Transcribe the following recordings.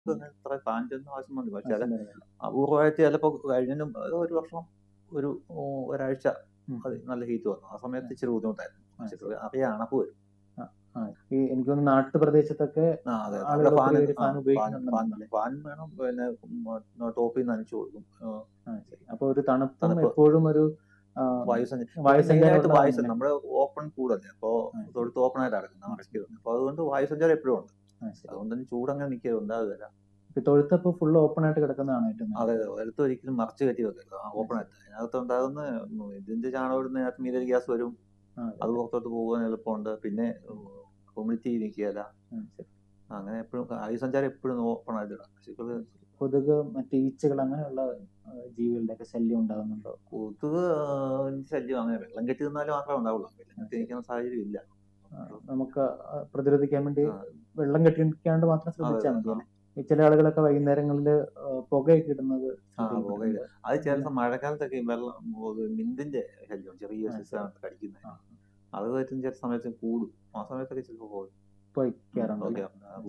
ഇത്ര കാഞ്ചൊന്നും ആവശ്യം മതി പക്ഷെ അത് ആവശ്യം വരുന്നില്ല. അപൂർവമായിട്ട് ചിലപ്പോൾ കഴിഞ്ഞതിനും ഒരു വർഷം ഒരു ഓ, ഒരാഴ്ച ഉം. അത് നല്ല ഹീറ്റ് വന്നു ആ സമയത്ത് ഇച്ചിരി ബുദ്ധിമുട്ടായിരുന്നു ആ, പക്ഷെ അറിയാം അണപ്പ് വരും ആ, ഈ എനിക്ക് തോന്നുന്നു നാട്ടുപ്രദേശത്തൊക്കെ ആ അതെ അതെ. ആളുകൾ അവിടെ ഫാൻ ഒത്തിരി പേര് ആ, ഫാൻ ഫാൻ ഉപയോഗിക്കുന്നുണ്ടെന്നല്ലേ? ഫാൻ വേണം പിന്നെ ടോപ്പിൽ നിന്ന് നനച്ചു കൊടുക്കും ആ, ആ, ശരി. അപ്പൊ ഒരു തണുപ്പും തണുപ്പ്. എപ്പോഴും ഒരു ആ, വായുസഞ്ചാരം വായുസഞ്ചാരം മെയിനായിട്ട് ഉള്ളതാണ് വായു ഇതിന്. നമ്മുടെ ഓപ്പൺ കൂടല്ലേ അപ്പോ ആ. തൊഴുത്ത് ഓപ്പൺ ആയിട്ട് കിടക്കുന്നത് അടയ്ക്കുന്നത് അപ്പൊ അതുകൊണ്ട് വായുസഞ്ചാരം എപ്പോഴും ഉണ്ട് ആ, ശരി. അതുകൊണ്ട് തന്നെ ചൂടങ്ങനെ നിൽക്കുക ഉണ്ടാകുകയില്ല ഇപ്പൊ തൊഴുത്തപ്പോ ഫുൾ ഓപ്പൺ ആയിട്ട് കിടക്കുന്നതാണ് ഏറ്റവും നല്ലത്. അതെ അതെ എടുത്ത് ഒരിക്കലും മറച്ചു കയറ്റി വെക്കരുത് ഓപ്പൺ ആയിട്ട് അതിനകത്ത് ഉണ്ടാകുന്ന ഉം, ഇതിന്റെ ചാണകം ഇടുന്നതിനകത്ത് മീതൽ ഗ്യാസ് വരും ആ, അതെ. അത് പുറത്തോട്ട് പോകാൻ എളുപ്പമുണ്ട് പിന്നെ ഹ്യൂമിഡിറ്റി നിൽക്കുകയില്ല ആ, ശരി. അങ്ങനെ എപ്പോഴും വായുസഞ്ചാരം എപ്പോഴും ഓപ്പൺ ആയിട്ട് ഇടാം പശുക്കള് കൊതുക് മറ്റു ഈച്ചകൾ അങ്ങനെയുള്ള ആ, ജീവികളുടെ ഒക്കെ ശല്യം ഉണ്ടാകുന്നുണ്ടോ കൊതുക് ആ, ശല്യം അങ്ങനെ വെള്ളം കെട്ടി നിന്നാലും മാത്രമേ ഉണ്ടാവുള്ളൂ വെള്ളം കെട്ടി നിൽക്കുന്ന സാഹചര്യം ഇല്ല ആ, നമുക്ക് ആ, പ്രതിരോധിക്കാൻ വേണ്ടി ആ. വെള്ളം കെട്ടിക്കാണ്ട് മാത്രം ശ്രദ്ധിച്ചാൽ അതെ, മതി അല്ലേ ഈ ചില ആളുകളൊക്കെ വൈകുന്നേരങ്ങളിൽ പുകയൊക്കെ ഇടുന്നത് ആ ശ്രദ്ധയിൽപ്പെട്ടിട്ടുണ്ട്. പുകയില അത് ചില സമയം മഴക്കാലത്തൊക്കെ ഈ വെള്ളം ഒരു മിന്തിന്റെ ശല്യം ചെറിയ ആ, സിസ്റ്റമാണ് കടിക്കുന്നത് ആ. അത് പറ്റും ചില സമയത്ത് കൂടും ആ സമയത്തൊക്കെ ചിലപ്പോൾ പോകും പുകയ്ക്കാറുണ്ട് അല്ലേ?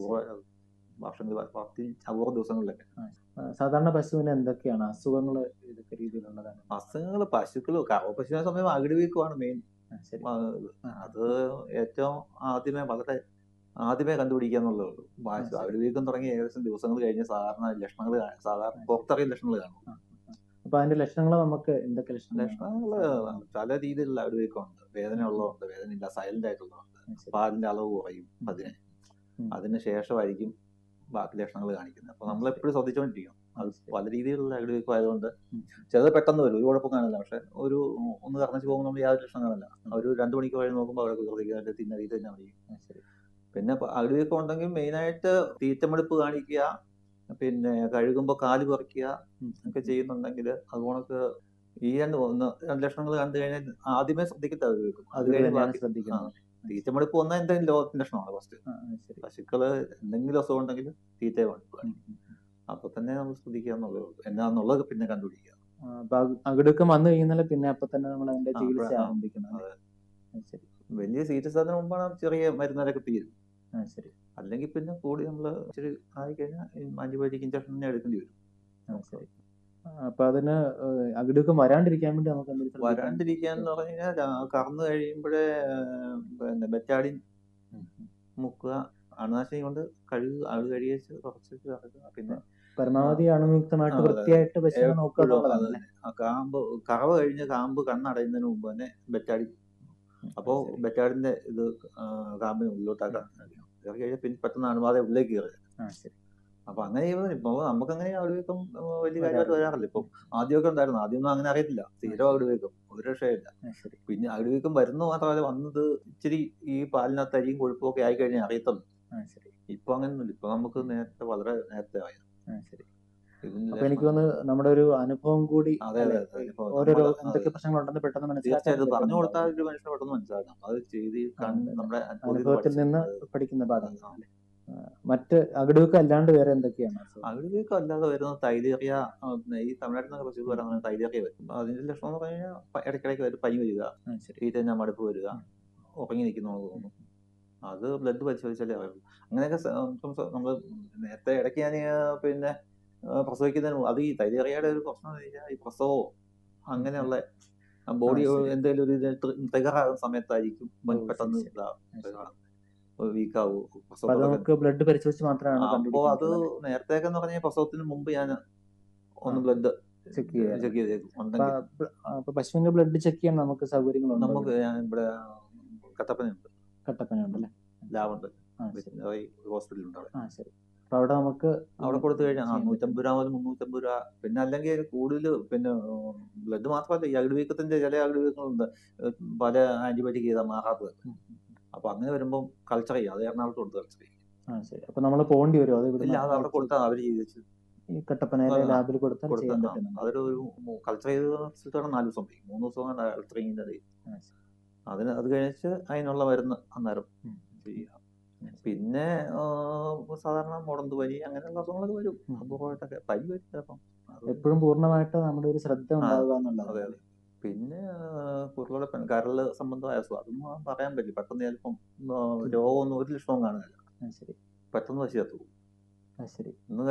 വർഷങ്ങൾ പത്തിൽ അപൂർവ ദിവസങ്ങളിലൊക്കെ ആ, സാധാരണ പശുവിന് എന്തൊക്കെയാണ് അസുഖങ്ങൾ ഇതൊക്കെ രീതിയിലുള്ളതാണ് അസുഖങ്ങൾ പശുക്കൾ കറവ പശുവിനെ സമയം അകിടി വീക്കമാണ് മെയിൻ ആ, ശരി അത് ഏറ്റവും ആദ്യമേ വളരെ ആദ്യമേ കണ്ടുപിടിക്കുക എന്നുള്ളതേ ഉള്ളൂ ആ, ശരി. അകിടി വീക്കം തുടങ്ങി ഏകദേശം ദിവസങ്ങൾ കഴിഞ്ഞ് സാധാരണ ലക്ഷണങ്ങൾ സാധാരണ പുറത്തിറങ്ങിയ ലക്ഷണങ്ങൾ കാണും അപ്പൊ അതിന്റെ ലക്ഷണങ്ങൾ നമുക്ക് എന്തൊക്കെ ലക്ഷണങ്ങൾ ലക്ഷണങ്ങൾ പല രീതിയിലുള്ള അകിടി വീക്കമുണ്ട് വേദന ഉള്ളതുണ്ട് വേദന ഇല്ല സൈലന്റ് ആയിട്ടുള്ളതുണ്ട് ശരി. പാലിന്റെ അളവ് കുറയും അതിന് ഉം. അതിന് ശേഷമായിരിക്കും ബാക്കി ലക്ഷണങ്ങൾ കാണിക്കുന്നത് അപ്പൊ നമ്മൾ എപ്പോഴും ശ്രദ്ധിച്ചുകൊണ്ടിരിക്കണം അത് പല രീതിയിലുള്ള അകിടി വീക്കം ആയതുകൊണ്ട് ഉം. ചിലത് പെട്ടെന്ന് വരും ഒരു കുഴപ്പം കാണില്ല പക്ഷെ ഒരു ഒന്ന് കറങ്ങിച്ച് പോകുമ്പോൾ നമ്മൾ യാതൊരു ലക്ഷണം കാണില്ല ഒരു രണ്ട് മണിക്ക് കഴിഞ്ഞ് നോക്കുമ്പോൾ അവിടെ കുതിർത്തിക്കാനായിട്ട് തിന്നറിയിട്ട് തന്നെ മതി ആ, ശരി പിന്നെ അകിടി വീക്കം ഉണ്ടെങ്കിൽ മെയിനായിട്ട് തീറ്റമെടുപ്പ് കാണിക്കുക പിന്നെ കഴുകുമ്പോൾ കാല് പറിക്കുക ഉം. ഒക്കെ ചെയ്യുന്നുണ്ടെങ്കിൽ അതുകൊണ്ട് ഈ രണ്ട് ഒന്ന് രണ്ട് ലക്ഷണങ്ങൾ കണ്ടു കഴിഞ്ഞാൽ ആദ്യമേ ശ്രദ്ധിക്കട്ടെ അകിടി വീക്കം അത് അത് കഴിഞ്ഞ് തന്നെയാണ് ബാക്കി ശ്രദ്ധിക്കുന്നത് തീറ്റമെടുപ്പ് വന്നാൽ എന്തെങ്കിലും ലോകത്തിന്റെ ലക്ഷണമാണ് ഫസ്റ്റ് ആ, ആ, ശരി പശുക്കള് എന്തെങ്കിലും അസുഖം ഉണ്ടെങ്കിൽ തീറ്റ മടുക്കുക ഉം, ഉം. അപ്പൊ തന്നെ നമ്മൾ ശ്രദ്ധിക്കുക എന്നുള്ളത് എന്നാന്നുള്ളത് പിന്നെ കണ്ടുപിടിക്കുക ആ, അപ്പൊ അക് അകിടുക്കം വന്നു കഴിഞ്ഞാൽ പിന്നെ അപ്പൊ തന്നെ നമ്മൾ അതിന്റെ ആ, ചികിത്സ ആ, ആരംഭിക്കണം അല്ലേ? ആ, ശരി വലിയ സീരിയസ് ആകുന്നതിന് മുമ്പാണ് ചെറിയ മരുന്നൊക്കെ തീരും ആ, ശരി അല്ലെങ്കിൽ പിന്നെ കൂടി നമ്മൾ ഇച്ചിരി ആയി കഴിഞ്ഞാൽ ആന്റിബയോട്ടിക് ഇഞ്ചക്ഷൻ തന്നെ എടുക്കേണ്ടി വരും ആ, ശരി ആ, അപ്പൊ അതിന് ഏഹ്, അകിടുക്കം വരാണ്ടിരിക്കാൻ വേണ്ടി നമുക്ക് എന്തെങ്കിലും ശ്രദ്ധിക്കണം? വരാണ്ടിരിക്കാൻ എന്ന് പറഞ്ഞു കഴിഞ്ഞാൽ രാ- കറന്നു കഴിയുമ്പോഴേ ഏർ, പിന്നെ ബെറ്റാഡിൻ ഉം, ഉം. മുക്കുക അണുനാശിനി കൊണ്ട് കഴുകുക അഴു കഴിയേച്ച് കുറച്ച് കറക്കുക പിന്നെ പരമാവധി അണുമുക്തമായിട്ട് ആ, അതെ. വൃത്തിയായിട്ട് പശുവിനെ നോക്കുക എപ്പോഴും എന്നുള്ളതാണ് അത് അല്ലേ? ആ കാമ്പ് കറവ് കഴിഞ്ഞ് കാമ്പ് കണ്ണടയുന്നതിന് മുമ്പ് തന്നെ ബെറ്റാഡിൻ അപ്പോൾ ശരി. ബെറ്റാഡിന്റെ ഇത് ആ, കാമ്പിന് ഉള്ളിലോട്ടാക്കാൻ കയറി കഴിഞ്ഞാൽ പിന്നെ പെട്ടെന്ന് അണുബാധ ഉള്ളിലേക്ക് കയറി ആ, ശരി അപ്പൊ അങ്ങനെ ചെയ്യുമ്പോൾ ഇപ്പൊ നമുക്ക് അങ്ങനെ അവിടെയൊക്കെ വലിയ കാര്യമായിട്ട് വരാറില്ല ഇപ്പം ആദ്യമൊക്കെ ഉണ്ടായിരുന്നു ആദ്യമൊന്നും അങ്ങനെ അറിയത്തില്ല സ്ഥിരം അവിടെവേക്കും ഒരു രക്ഷയില്ല ആ, ശരി പിന്നെ അവിടെവേക്കും വരുന്ന മാത്രമല്ല വന്നത് ഇച്ചിരി ഈ പാലിനകത്ത് അരിയും കൊഴുപ്പും ഒക്കെ ആയി കഴിഞ്ഞാൽ അറിയത്തുള്ളൂ ആ, ശരി ഇപ്പൊ അങ്ങനെയൊന്നുമില്ല ഇപ്പൊ നമുക്ക് നേരത്തെ വളരെ നേരത്തെ ആയി ആ, ശരി ഇതിന് അപ്പൊ എനിക്ക് തോന്നുന്നു നമ്മുടെ ഒരു അനുഭവം കൂടി അതെ അതെ അല്ലേ? അതെ ഇപ്പൊ ഓരോരോ നമ്മള് എന്തൊക്കെ പ്രശ്നങ്ങളുണ്ടെന്ന് പെട്ടെന്ന് മനസ്സിലാക്കാൻ തീർച്ചയായിട്ടും പറഞ്ഞു പറ്റുന്നുണ്ടാവും. കൊടുത്താൽ ഒരു മനുഷ്യന് പെട്ടെന്ന് മനസ്സിലാക്കാം അത് ചെയ്ത് കണ്ട് അതെ. നമ്മുടെ അനുഭവത്തിൽ നിന്ന് പഠിക്കുന്ന പാഠങ്ങൾ ആ, മറ്റ് അകിടുവൊക്കെ അല്ലാണ്ട് വേറെ എന്തൊക്കെയാണ് അസുഖം? അവിടേക്ക് അല്ലാതെ വരുന്ന തൈലേറിയ ആ, ഈ തമിഴ്നാട്ടിൽ നിന്നൊക്കെ പശു വരാൻ തൈലേറിയ വരും അപ്പൊ അതിന്റെ ലക്ഷണം എന്ന് പറഞ്ഞു കഴിഞ്ഞാൽ പ- ഇടയ്ക്കിടയ്ക്ക് വരും പനി വരിക ആ, ശരി തീറ്റ ഞാൻ മടുപ്പ് വരിക ഉറങ്ങി നിൽക്കുന്നു തോന്നുന്നു അത് ബ്ലഡ് പരിശോധിച്ചാലേ അറിയുള്ളൂ അങ്ങനെയൊക്കെ സ- ഇപ്പം സ- നമ്മള് നേരത്തെ ഇടയ്ക്ക് ഞാൻ പിന്നെ ആ, പ്രസവിക്കുന്നതിന് മുമ്പ് അത് ഈ തൈലേറിയയുടെ ഒരു പ്രശ്നം എന്ന് വെച്ചാൽ ഈ പ്രസവമോ അങ്ങനെയുള്ള ബോഡി ആ, ശരി. എന്തെങ്കിലും ഒരു ട്രിഗറാകുന്ന സമയത്തായിരിക്കും ഓ, പെട്ടെന്ന് ശരി, ശരി. ആ, ശരി. വീക്കാവൂ അപ്പൊ അത് നമുക്ക് ബ്ലഡ് പരിശോധിച്ച് മാത്രമാണ് അപ്പോ അത് കണ്ടുപിടിക്കുന്നത് നേരത്തെ എന്ന് പറഞ്ഞ പ്രസവത്തിന് മുമ്പ് ഞാൻ ഒന്ന് ആ. ബ്ലഡ് ചെക്ക് ചെയ്യാൻ ചെക്ക് ചെയ്തേക്കും ഉണ്ടെങ്കിൽ അപ്പൊ പശുവിന്റെ ബ്ലഡ് ചെക്ക് ചെയ്യാൻ നമുക്ക് സൗകര്യങ്ങളുണ്ട് നമുക്ക് ഞാൻ ഇവിടെ കട്ടപ്പനയുണ്ട് കട്ടപ്പനയുണ്ടല്ലേ ലാബുണ്ട് ആ ശരി ഹോസ്പിറ്റൽ ഉണ്ട് അവിടെ ആ ശരി അപ്പൊ അവിടെ നമുക്ക് അവിടെ കൊടുത്തു കഴിഞ്ഞാൽ ആ ചെയ്യാൻ നൂറ്റമ്പത് രൂപ മുതൽ മുന്നൂറ്റമ്പത് രൂപ പിന്നെ അല്ലെങ്കിൽ കൂടുതൽ പിന്നെ ബ്ലഡ് മാത്രമല്ല ഈ അകിടുവീക്കത്തിന്റെ ചില അകിടുവീക്കങ്ങളുണ്ട് ഏഹ് പല ആന്റിബയോട്ടിക് ചെയ്താൽ മാറാത്തത് ഉം. അപ്പൊ അങ്ങനെ വരുമ്പോൾ കൾച്ചർ ചെയ്യും അത് എറണാകുളത്ത് കൊടുത്ത് കൾച്ചർ ചെയ്യും ആ ശരി അപ്പൊ നമ്മൾ പോകേണ്ടി വരും അത് ഇല്ല അത് അവിടെ ഇവിടുന്ന് കൊടുത്താൽ അവർ ചെയ്ത് വെച്ച് ഈ കട്ടപ്പനയിലെ ആ, ലാബിൽ കൊടുത്താൽ കൊടുത്ത ചെയ്യാൻ ആ, പറ്റുന്നുണ്ട് അതൊരു ഒരു കൾച്ചർ ചെയ്ത് വെച്ചിട്ടാണ് നാല് ദിവസം പോയി മൂന്ന് ദിവസം കൊണ്ട് കൾച്ചറിങ്ങിന്റെ ആ, ശരി. അതിന് അത് കഴിച്ച് അതിനുള്ള മരുന്ന് അന്നേരം ഉം. ചെയ്യുക പിന്നെ ആ, സാധാരണ മുടന്ത് പനി അങ്ങനെയുള്ള അസുഖങ്ങളൊക്കെ വരും ഉം. അപൂർവമായിട്ടൊക്കെ പനി വരും ചിലപ്പം അത് എപ്പോഴും പൂർണ്ണമായിട്ട് നമ്മുടെ ഒരു ശ്രദ്ധ ഉണ്ടാവുക അതെ എന്നുള്ളതാണ് അതെ പിന്നെ കുറുകളുടെ കരള് സംബന്ധമായ അസുഖം അതൊന്നും പറയാൻ പറ്റില്ല പെട്ടെന്ന് ചിലപ്പം ആ, രോഗമൊന്നും ഒരു ലക്ഷണവും കാണുന്നില്ല ആ, ശരി പെട്ടെന്ന് പശു ചത്തു പോകും. ആ, ശരി ഇന്ന്